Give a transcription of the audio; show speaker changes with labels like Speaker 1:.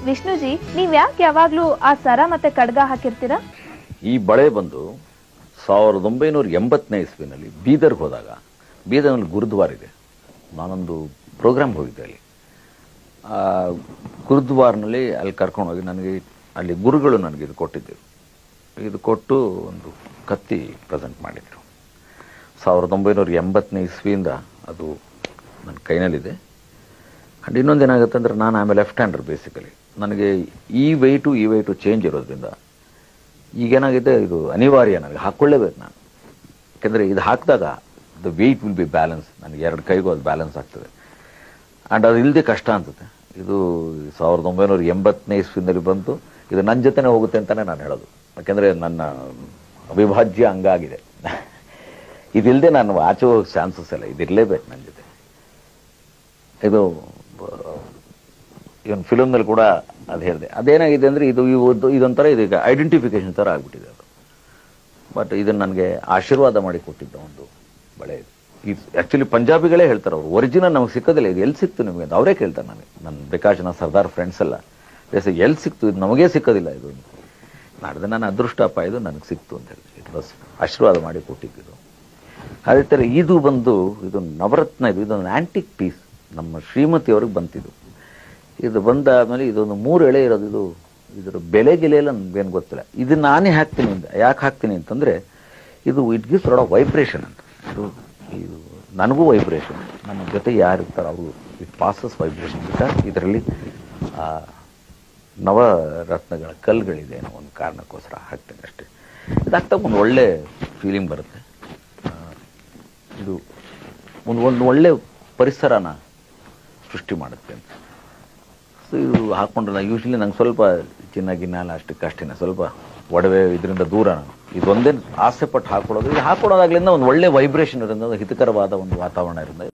Speaker 1: ವಿಷ್ಣುಜಿ ನೀವ್ ಯಾಕೆ ಯಾವಾಗ್ಲೂ ಆ ಸರ ಮತ್ತೆ ಕಡ್ಗ ಹಾಕಿರ್ತೀರಾ
Speaker 2: ಈ ಬಳೆ ಬಂದು ಸಾವಿರದ ಒಂಬೈನೂರ ಎಂಬತ್ತನೇ ಇಸ್ವಿನಲ್ಲಿ ಬೀದರ್ಗೆ ಹೋದಾಗ ಬೀದರ್ನಲ್ಲಿ ಗುರುದ್ವಾರ ಇದೆ ನಾನೊಂದು ಪ್ರೋಗ್ರಾಮ್ ಹೋಗಿದ್ದೆ ಅಲ್ಲಿ ಆ ಗುರುದ್ವಾರ್ನಲ್ಲಿ ಅಲ್ಲಿ ಕರ್ಕೊಂಡೋಗಿ ನನಗೆ ಅಲ್ಲಿ ಗುರುಗಳು ನನಗೆ ಇದು ಕೊಟ್ಟಿದ್ದರು ಇದು ಕೊಟ್ಟು ಒಂದು ಕತ್ತಿ ಪ್ರೆಸೆಂಟ್ ಮಾಡಿದರು ಸಾವಿರದ ಒಂಬೈನೂರ ಎಂಬತ್ತನೇ ಇಸ್ವಿಯಿಂದ ಅದು ನನ್ನ ಕೈನಲ್ಲಿದೆ ಆ್ಯಂಡ್ ಇನ್ನೊಂದು ಏನಾಗುತ್ತೆ ಅಂದರೆ ನಾನು ಆಮೇಲೆ ಲೆಫ್ಟ್ ಹ್ಯಾಂಡರ್ ಬೇಸಿಕಲಿ ನನಗೆ ಈ ವೆಯ್ಟು ಈ ವೆಯ್ಟು ಚೇಂಜ್ ಇರೋದ್ರಿಂದ ಈಗೇನಾಗಿದೆ ಇದು ಅನಿವಾರ್ಯ ನನಗೆ ಹಾಕ್ಕೊಳ್ಳೇಬೇಕು ನಾನು ಯಾಕೆಂದರೆ ಇದು ಹಾಕಿದಾಗ the weight will be balance ನನಗೆ ಎರಡು ಕೈಗೂ ಅದು ಬ್ಯಾಲೆನ್ಸ್ ಆಗ್ತದೆ ಆ್ಯಂಡ್ ಅದು ಇಲ್ಲದೆ ಕಷ್ಟ ಅನ್ಸುತ್ತೆ ಇದು ಸಾವಿರದ ಒಂಬೈನೂರ ಎಂಬತ್ತನೇ ಇಸ್ವಿನಲ್ಲಿ ಬಂತು ಇದು ನನ್ನ ಜೊತೆನೇ ಹೋಗುತ್ತೆ ಅಂತಲೇ ನಾನು ಹೇಳೋದು ಯಾಕೆಂದರೆ ನನ್ನ ಅವಿಭಾಜ್ಯ ಅಂಗ ಆಗಿದೆ ಇದಿಲ್ಲದೆ ನಾನು ಆಚೆ ಹೋಗೋ ಚಾನ್ಸಸ್ ಇಲ್ಲ ಇದಿರಲೇಬೇಕು ನನ್ನ ಜೊತೆ ಇದು ಇವನ್ ಫಿಲಮ್ನಲ್ಲಿ ಕೂಡ ಅದು ಹೇಳಿದೆ ಅದೇನಾಗಿದೆ ಅಂದರೆ ಇದು ಇವು ಇದೊಂಥರ ಇದೀಗ ಐಡೆಂಟಿಫಿಕೇಶನ್ ಥರ ಆಗ್ಬಿಟ್ಟಿದೆ ಅದು ಬಟ್ ಇದನ್ನು ನನಗೆ ಆಶೀರ್ವಾದ ಮಾಡಿ ಕೊಟ್ಟಿದ್ದ ಒಂದು ಬಳೆ ಇದು ಇದು ಆ್ಯಕ್ಚುಲಿ ಪಂಜಾಬಿಗಳೇ ಹೇಳ್ತಾರೆ ಅವರು ಒರಿಜಿನಲ್ ನಮಗೆ ಸಿಕ್ಕೋದಿಲ್ಲ ಇದು ಎಲ್ಲಿ ಸಿಕ್ತು ನಿಮಗೆ ಅಂತ ಅವರೇ ಕೇಳ್ತಾರೆ ನನಗೆ ನನ್ನ ಬೇಕಾಶ್ ಜನ ಸರ್ದಾರ್ ಫ್ರೆಂಡ್ಸ್ ಎಲ್ಲ ಎಸ್ ಎಲ್ಲಿ ಸಿಕ್ತು ಇದು ನಮಗೇ ಸಿಕ್ಕೋದಿಲ್ಲ ಇದು ನಾಡ್ದೆ ನನ್ನ ಅದೃಷ್ಟಪ್ಪ ಇದು ನನಗೆ ಸಿಕ್ತು ಅಂತ ಹೇಳಿ ಇಟ್ ವಾಸ್ ಆಶೀರ್ವಾದ ಮಾಡಿ ಕೊಟ್ಟಿದ್ದು ಅದೇ ಥರ ಇದು ಬಂದು ಇದು ನವರತ್ನ ಇದು ಇದೊಂದು ಆ್ಯಂಟಿಕ್ ಪೀಸ್ ನಮ್ಮ ಶ್ರೀಮತಿಯವ್ರಿಗೆ ಬಂತಿದ್ದು ಇದು ಬಂದಾದ್ಮೇಲೆ ಇದೊಂದು ಮೂರು ಎಳೆ ಇರೋದು ಇದು ಇದರ ಬೆಲೆ ಗಿಲೆ ಎಲ್ಲ ನನ್ಗೇನು ಗೊತ್ತಿಲ್ಲ ಇದು ನಾನೇ ಹಾಕ್ತೀನಿ ಅಂತ ಯಾಕೆ ಹಾಕ್ತೀನಿ ಅಂತಂದರೆ ಇದು it gives lot of vibration ಅಂತ ಇದು ಇದು ನನಗೂ ವೈಬ್ರೇಷನ್ ನನ್ನ ಜೊತೆ ಯಾರು ಇರ್ತಾರೆ ಅವರು ಇಟ್ ಪಾಸಸ್ ವೈಬ್ರೇಷನ್ ಬಿಕಾಸ್ ಇದರಲ್ಲಿ ನವರತ್ನಗಳ ಕಲ್ಲುಗಳಿದೆ ಅನ್ನೋ ಒಂದು ಕಾರಣಕ್ಕೋಸ್ಕರ ಹಾಕ್ತೀನಿ ಅಷ್ಟೇ ಇದಾಗ್ತಾ ಒಂದು ಒಳ್ಳೆ ಫೀಲಿಂಗ್ ಬರುತ್ತೆ ಆ, ಇದು ಒಂದು ಒಂದು ಒಳ್ಳೆ ಪರಿಸರನ ಸೃಷ್ಟಿ ಮಾಡುತ್ತೆ ಅಂತ ಸೊ ಇದು ಹಾಕ್ಕೊಂಡ್ರೆ ನಾನು ಯೂಶ್ವಲಿ ನಂಗೆ ಸ್ವಲ್ಪ ಚಿನ್ನ ಗಿನ್ನ ಎಲ್ಲ ಅಷ್ಟಕ್ಕೆ ಅಷ್ಟೇನೆ ಸ್ವಲ್ಪ ಒಡವೆ ಇದರಿಂದ ದೂರ ನಾನು ಇದೊಂದೇ ಆಸೆ ಪಟ್ಟು ಹಾಕೊಳ್ಳೋದು ಇದು ಹಾಕೊಳ್ಳೋದಾಗ್ಲಿಂದ ಒಂದು ಒಳ್ಳೆ ವೈಬ್ರೇಷನ್ ಇರೋದ್ರಿಂದ ಒಂದು ಹಿತಕರವಾದ ಒಂದು ವಾತಾವರಣ ಇರೋದ್ರಿಂದ